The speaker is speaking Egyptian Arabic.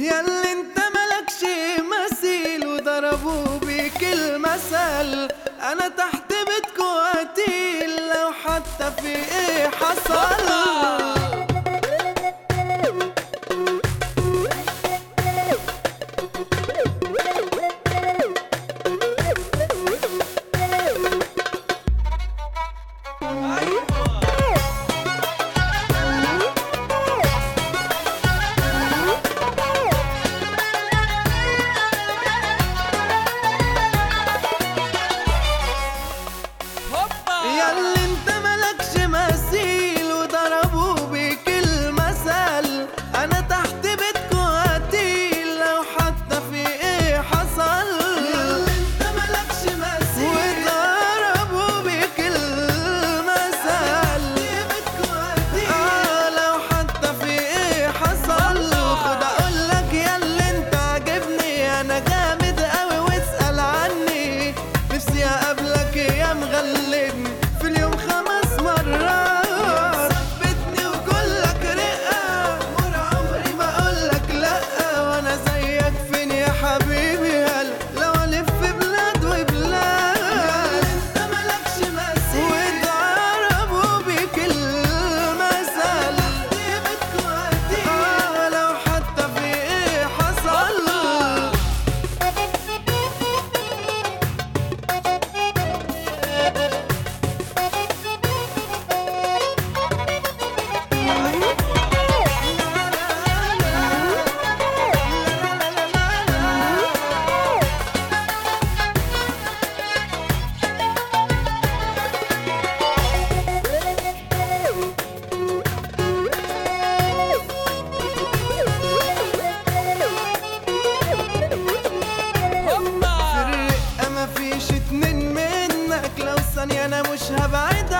ياللي انت ملكش مثيل وضربوا بيك المثل انا تحت بيتكو قتيل لو حتى في ايه حصل ياللي انت ملكش مثيل وضربوا بيك المثل انا تحت بيتكو قتيل لو حتى في ايه حصل ياللي انت ملكش مثيل وضربوا بيك المثل اه لو حتى في ايه حصل خد اقولك ياللي انت عاجبني انا جامد قوي واسأل عني نفسي اقابلك يا مغلبني في اليوم خمس مرات ثبتني وكلك رقة مر عمري ما اقولك لا وانا زيك فين يا حبيبي هلا لو الف بلاد وبلاد انت ملكش مثيل واتعربوا بيك المثل اه لو حتى في ايه حصل في الرقة مفيش اتنين منك لو ثانية أنا مش هبعد